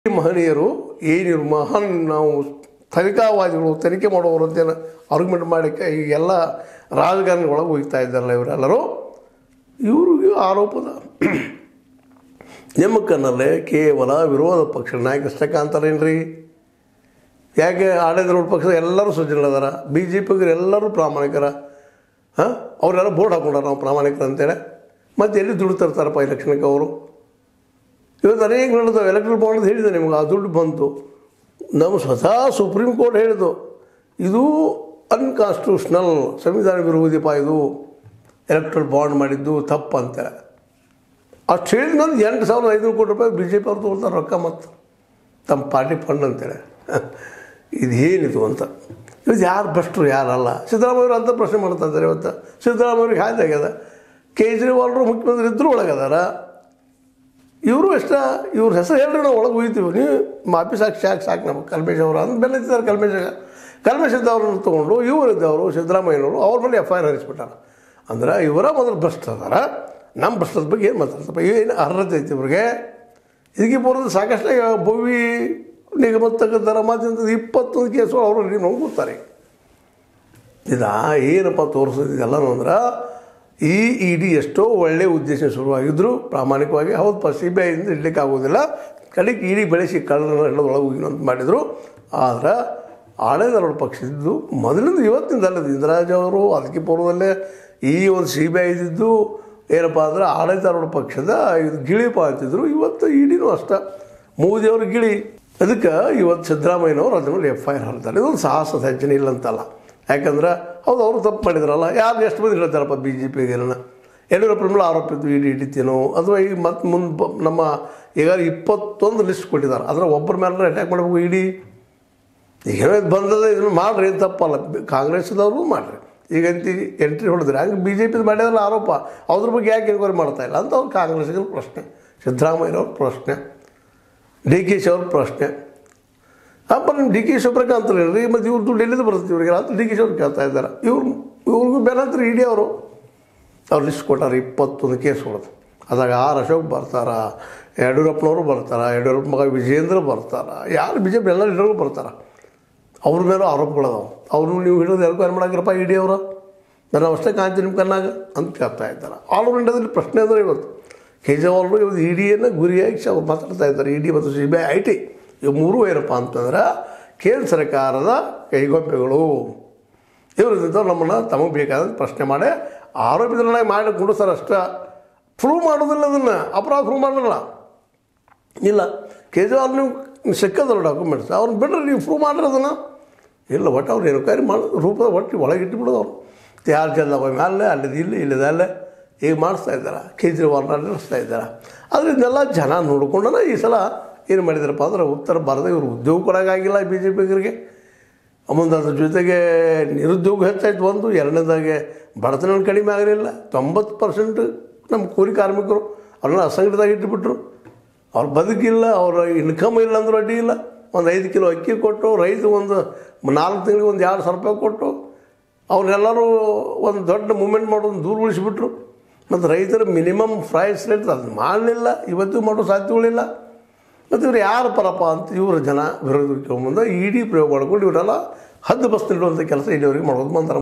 ಈ ಮಹನೀಯರು ಏನಿರು ಮಹಾನ್ ನಾವು ತನಿಖಾವಾದಿಗಳು ತನಿಖೆ ಮಾಡೋರು ಅಂತೇನು ಆರ್ಗ್ಯುಮೆಂಟ್ ಮಾಡಲಿಕ್ಕೆ ಈ ಎಲ್ಲ ರಾಜಕಾರಣಿಗಳೊಳಗೆ ಹೋಗ್ತಾ ಇದ್ದಾರಲ್ಲ ಇವರೆಲ್ಲರೂ ಇವ್ರಿಗೆ ಆರೋಪದ ನಿಮ್ಮ ಕಣ್ಣಲ್ಲೇ ಕೇವಲ ವಿರೋಧ ಪಕ್ಷ ನಾಯಕ ಅಷ್ಟಕ್ಕೆ ಅಂತಾರೇನ್ರಿ ಯಾಕೆ ಆಡಳಿತ ಪಕ್ಷದ ಎಲ್ಲರೂ ಸುಜನರದಾರ ಬಿ ಜೆ ಪಿಗರು ಎಲ್ಲರೂ ಪ್ರಾಮಾಣಿಕರ ಹಾಂ ಅವರೆಲ್ಲ ಬೋರ್ಡ್ ಹಾಕೊಂಡಾರ ನಾವು ಪ್ರಾಮಾಣಿಕರು ಅಂತೇಳಿ ಮತ್ತೆ ಎಲ್ಲಿ ದುಡ್ಡು ತರ್ತಾರಪ್ಪ ಎಲೆಕ್ಷನ್ಗೆ ಅವರು ಇವತ್ತು ಅನೇಕ ನಡೆದವು ಎಲೆಕ್ಟ್ರಲ್ ಬಾಂಡ್ ಹೇಳಿದೆ ನಿಮ್ಗೆ ಆ ದುಡ್ಡು ಬಂತು ನಮ್ಮ ಸ್ವತಃ ಸುಪ್ರೀಂ ಕೋರ್ಟ್ ಹೇಳಿದ್ದು ಇದು ಅನ್ಕಾನ್ಸ್ಟಿಟ್ಯೂಷನಲ್ ಸಂವಿಧಾನ ವಿರೋಧಿಪ ಇದು ಎಲೆಕ್ಟ್ರಲ್ ಬಾಂಡ್ ಮಾಡಿದ್ದು ತಪ್ಪು ಅಂತ ಅಷ್ಟು ಹೇಳಿದ ನಂದು ಎಂಟು ಸಾವಿರದ ಐನೂರು ಕೋಟಿ ರೂಪಾಯಿ ಬಿ ಜೆ ಪಿ ಅವ್ರು ತೊಗೊಳ್ತಾರೆ ರೊಕ್ಕ ಮತ್ತು ತಮ್ಮ ಪಾರ್ಟಿ ಫಂಡ್ ಅಂತೇಳಿ ಇದೇನಿದು ಅಂತ ಇವತ್ತು ಯಾರು ಭ್ರಷ್ಟರು ಯಾರಲ್ಲ ಸಿದ್ದರಾಮಯ್ಯವರು ಅಂತ ಪ್ರಶ್ನೆ ಮಾಡ್ತಾ ಇದ್ದಾರೆ ಇವತ್ತು ಸಿದ್ದರಾಮಯ್ಯವ್ರಿಗೆ ಹಾಯ್ದು ಆಗ್ಯದ ಕೇಜ್ರಿವಾಲ್ರು ಮುಖ್ಯಮಂತ್ರಿ ಇದ್ದರೂ ಒಳಗದಾರ ಇವರು ಎಷ್ಟ ಇವ್ರ ಹೆಸರು ಹೇಳ್ರಿ ನಾವು ಒಳಗೆ ಹೋಗ್ತೀವಿ ನೀವು ಮಾಪಿ ಸಾಕು ಸಾಕು ಸಾಕು ನಮಗೆ ಕಲ್ಮೇಶ್ ಅವರು ಅಂದ ಬೆಲೆ ಇದ್ದಾರೆ ಕಲ್ಮೇಶ್ ಕಲ್ಮೇಶ್ ಇದ್ದವ್ರನ್ನ ತೊಗೊಂಡು ಇವರು ಇದ್ದವರು ಸಿದ್ದರಾಮಯ್ಯನವರು ಅವ್ರ ಮೇಲೆ ಎಫ್ ಐ ಆರ್ ಹರಿಸ್ಬಿಟ್ಟಾರ ಅಂದ್ರೆ ಇವರ ಮೊದಲು ಭ್ರಷ್ಟ ಅದಾರ ನಮ್ಮ ಭ್ರಷ್ಟದ ಬಗ್ಗೆ ಏನು ಮಾತಾಡ್ತಪ್ಪ ಏನು ಅರ್ಹತೆ ಐತಿ ಇವ್ರಿಗೆ ಇದಕ್ಕೆ ಬರೋದು ಸಾಕಷ್ಟು ಭೂಮಿ ನಿಗಮ ತಗದಾರ ಮತ್ತು ಇಪ್ಪತ್ತೊಂದು ಕೇಸು ಅವರು ನೀವು ನೋಡ್ಕೊತಾರೆ ಇದಾ ಏನಪ್ಪ ತೋರಿಸೋದಿದೆಲ್ಲನೂ ಅಂದ್ರೆ ಈ ಇ ಡಿ ಎಷ್ಟೋ ಒಳ್ಳೆಯ ಉದ್ದೇಶ ಶುರುವಾಗಿದ್ದರು ಪ್ರಾಮಾಣಿಕವಾಗಿ ಹೌದಪ್ಪ ಸಿ ಬಿ ಐಯಿಂದ ಇಡ್ಲಿಕ್ಕೆ ಆಗೋದಿಲ್ಲ ಕಡೆಗೆ ಇಡಿ ಬೆಳೆಸಿ ಕಳ್ಳರನ್ನ ಹಿಡಿದೊಳಗೆ ಹೋಗಿ ಅಂತ ಮಾಡಿದರು ಆದ್ರೆ ಆಡಳಿತಾರೂಢ ಪಕ್ಷದಿದ್ದು ಮೊದಲಿಂದ ಇವತ್ತಿಂದ ಅಲ್ಲದ ಇಂದಿರಾಜ್ ಅವರು ಅದಕ್ಕೆ ಪೂರ್ವದಲ್ಲೇ ಈ ಒಂದು ಸಿ ಬಿ ಐ ಇದ್ದಿದ್ದು ಏನಪ್ಪ ಅಂದ್ರೆ ಆಡಳಿತಾರೂಢ ಪಕ್ಷದ ಇದು ಗಿಳಿಪ ಅಂತಿದ್ರು ಇವತ್ತು ಇಡಿನೂ ಅಷ್ಟ ಮೋದಿಯವ್ರ ಗಿಳಿ ಅದಕ್ಕೆ ಇವತ್ತು ಸಿದ್ದರಾಮಯ್ಯನವರು ಅದ್ರ ಮೇಲೆ ಎಫ್ ಐ ಆರ್ ಹಾಕ್ತಾರೆ ಇದೊಂದು ಸಾಹಸದ ಹೆಜ್ಜೆ ಇಲ್ಲ ಅಂತಲ್ಲ ಯಾಕಂದ್ರೆ ಹೌದು ಅವರು ತಪ್ಪು ಮಾಡಿದ್ರಲ್ಲ ಯಾರು ಎಷ್ಟು ಮಂದಿ ಹೇಳ್ತಾರಪ್ಪ ಬಿ ಜೆ ಪಿಗೆ ಯಡಿಯೂರಪ್ಪನ ಮೇಲೆ ಆರೋಪ ಇದ್ದು ಇಡಿ ಹಿಡಿತೀನೋ ಅಥವಾ ಈಗ ಮತ್ತೆ ಮುಂದೆ ನಮ್ಮ ಈಗ ಇಪ್ಪತ್ತೊಂದು ಲಿಸ್ಟ್ ಕೊಟ್ಟಿದ್ದಾರೆ ಅದರ ಒಬ್ಬರ ಮೇಲೆ ಅಟ್ಯಾಕ್ ಮಾಡಬೇಕು ಇಡಿ ಈಗ ಹೇಳೋದು ಬಂದದ ಇದನ್ನು ಮಾಡ್ರಿ ಏನು ತಪ್ಪಲ್ಲ ಕಾಂಗ್ರೆಸ್ದವರು ಮಾಡ್ರಿ ಈಗ ಅಂತಿ ಎಂಟ್ರಿ ಹೊಡೆದ್ರೆ ಹಂಗೆ ಬಿ ಜೆ ಪಿದು ಮಾಡಿದ್ರಲ್ಲ ಆರೋಪ ಅದ್ರ ಬಗ್ಗೆ ಯಾಕೆ ಎನ್ಕ್ವೈರಿ ಮಾಡ್ತಾ ಇಲ್ಲ ಅಂತ ಅವ್ರು ಕಾಂಗ್ರೆಸ್ಗೆ ಪ್ರಶ್ನೆ ಸಿದ್ದರಾಮಯ್ಯವ್ರ ಪ್ರಶ್ನೆ ಡಿ ಕೆ ಶಿ ಅವ್ರ ಪ್ರಶ್ನೆ ಅಪ್ಪ ನಿಮ್ಮ ಡಿ ಕೆ ಶಿವಪ್ರಕಾಶ್ ಅಂತ ಹೇಳ್ರಿ ಮತ್ತು ಇವ್ರು ದುಡ್ಡು ಎಲ್ಲಿಂದ ಬರುತ್ತೆ ಇವರಿಗೆ ಅಂತ ಡಿ ಕೆ ಶಿವ್ರು ಕೇಳ್ತಾ ಇದ್ದಾರೆ ಇವ್ರು ಇವ್ರಿಗೂ ಬೇರೆ ಇಡೀ ಅವರು ಅವ್ರು ಲಿಸ್ಟ್ ಕೊಟ್ಟಾರೆ ಇಪ್ಪತ್ತೊಂದು ಕೇಸ್ ಹೊಡೆದು ಅದಾಗ ಆರ್ ಅಶೋಕ್ ಬರ್ತಾರ ಯಡಿಯೂರಪ್ಪನವರು ಬರ್ತಾರೆ ಯಡಿಯೂರಪ್ಪ ಮಗ ವಿಜೇಂದ್ರ ಬರ್ತಾರ ಯಾರು ಬಿ ಜೆ ಪಿ ಎಲ್ಲ ಲೀಡರ್ಗಳು ಬರ್ತಾರೆ ಅವ್ರ ಮೇಲೂ ಆರೋಪಗಳದಾವೆ ಅವ್ರನ್ನ ನೀವು ಹಿಡಿದು ಎನ್ಕ್ವೈರಿ ಮಾಡಾಕ್ರಪ್ಪ ಇಡಿ ಅವರು ನಾನು ಅಷ್ಟೇ ಕಾಂತಿ ನಿಮ್ಮ ಕಣ್ಣಾಗ ಅಂತ ಕೇಳ್ತಾ ಇದ್ದಾರೆ ಆಲ್ ಓವರ್ ಇಂಡಿಯಾದಲ್ಲಿ ಪ್ರಶ್ನೆ ಅಂದರೆ ಇವತ್ತು ಕೇಜ್ರಿವಾಲ್ರು ಇವತ್ತು ಇ ಡಿಯನ್ನು ಗುರಿಯಾಗಿ ಅವ್ರು ಮಾತಾಡ್ತಾ ಇದ್ದಾರೆ ಇ ಡಿ ಮತ್ತು C B I I T ಇವು ಮೂರು ಏನಪ್ಪ ಅಂತಂದ್ರೆ ಕೇಂದ್ರ ಸರ್ಕಾರದ ಕೈಗೊಂಬೆಗಳು ಇವರಿದ್ದ ನಮ್ಮನ್ನು ತಮಗೆ ಬೇಕಾದಂಥ ಪ್ರಶ್ನೆ ಮಾಡಿ ಆರೋಪಿತರನ್ನಾಗಿ ಮಾಡಿ ಕುಂಡಿಸ್ತಾರೆ ಅಷ್ಟೇ ಪ್ರೂವ್ ಮಾಡೋದಿಲ್ಲ ಅದನ್ನು ಅಪರಾಧ ಪ್ರೂವ್ ಮಾಡೋಲ್ಲ ಇಲ್ಲ ಕೇಜ್ರಿವಾಲ್ ನೀವು ಸಿಕ್ಕದಲ್ಲ ಡಾಕ್ಯುಮೆಂಟ್ಸ್ ಅವ್ರನ್ನ ಬಿಡ್ರಿ ನೀವು ಪ್ರೂವ್ ಮಾಡ್ರಿ ಅದನ್ನು ಇಲ್ಲ ಒಟ್ಟು ಅವ್ರು ಎನ್ಕ್ವೈರಿ ಮಾಡಿ ರೂಪದ ಒಟ್ಟು ಒಳಗೆ ಇಟ್ಟುಬಿಡೋದು ಅವರು ಯಾರು ಜಲ್ದ ಮ್ಯಾಲೆ ಅಲ್ಲಿದ್ದು ಇಲ್ಲಿ ಇಲ್ಲದ ಅಲ್ಲೇ ಈಗ ಮಾಡಿಸ್ತಾ ಇದ್ದಾರೆ ಕೇಜ್ರಿವಾಲ್ ನಡೆಸ್ತಾ ಇದ್ದಾರೆ ಆದರೆ ಇದನ್ನೆಲ್ಲ ಜನ ನೋಡ್ಕೊಂಡನ ಈ ಸಲ ಏನು ಮಾಡಿದಾರಪ್ಪ ಅಂದ್ರೆ ಉತ್ತರ ಭಾರತ ಇವರು ಉದ್ಯೋಗ ಕೊಡೋಕ್ಕಾಗಿಲ್ಲ ಬಿ ಜೆ ಪಿಗರಿಗೆ ಮುಂದೆ ಅದ್ರ ಜೊತೆಗೆ ನಿರುದ್ಯೋಗ ಹೆಚ್ಚಾಯ್ತು ಒಂದು ಎರಡನೇದಾಗೆ ಬಡತನ ಕಡಿಮೆ ಆಗಲಿಲ್ಲ ತೊಂಬತ್ತು ಪರ್ಸೆಂಟ್ ನಮ್ಮ ಕೂಲಿ ಕಾರ್ಮಿಕರು ಅವ್ರನ್ನ ಅಸಂಘಟಿತವಾಗಿ ಇಟ್ಟುಬಿಟ್ರು ಅವ್ರ ಬದುಕಿಲ್ಲ ಅವ್ರ ಇನ್ಕಮ್ ಇಲ್ಲ ಅಂದ್ರೂ ಅಡ್ಡಿ ಇಲ್ಲ ಒಂದು ಐದು ಕಿಲೋ ಅಕ್ಕಿ ಕೊಟ್ಟು ರೈತ ಒಂದು ನಾಲ್ಕು ತಿಂಗಳಿಗೆ ಒಂದು ಎರಡು ಸಾವಿರ ರೂಪಾಯಿ ಕೊಟ್ಟು ಅವ್ರೆಲ್ಲರೂ ಒಂದು ದೊಡ್ಡ ಮೂಮೆಂಟ್ ಮಾಡೋದು ದೂರ ಉಳಿಸಿಬಿಟ್ರು ಮತ್ತು ರೈತರ ಮಿನಿಮಮ್ ಪ್ರೈಸ್ ರೇಟ್ ಅದು ಮಾಡಲಿಲ್ಲ ಇವತ್ತು ಮಾಡೋ ಸಾಧ್ಯಗಳಿಲ್ಲ ಮತ್ತು ಇವ್ರು ಯಾರು ಪರಪ್ಪ ಅಂತ ಇವರು ಜನ ವಿರೋಧ ಮುಂದೆ ಇಡೀ ಪ್ರಯೋಗ ಮಾಡ್ಕೊಂಡು ಇವರೆಲ್ಲ ಹದ್ದು ಬಸ್ ನಿಲ್ಲುವಂಥ ಕೆಲಸ ಇಲ್ಲಿವರೆಗೆ ಮಾಡೋದು ಬಂದಾರ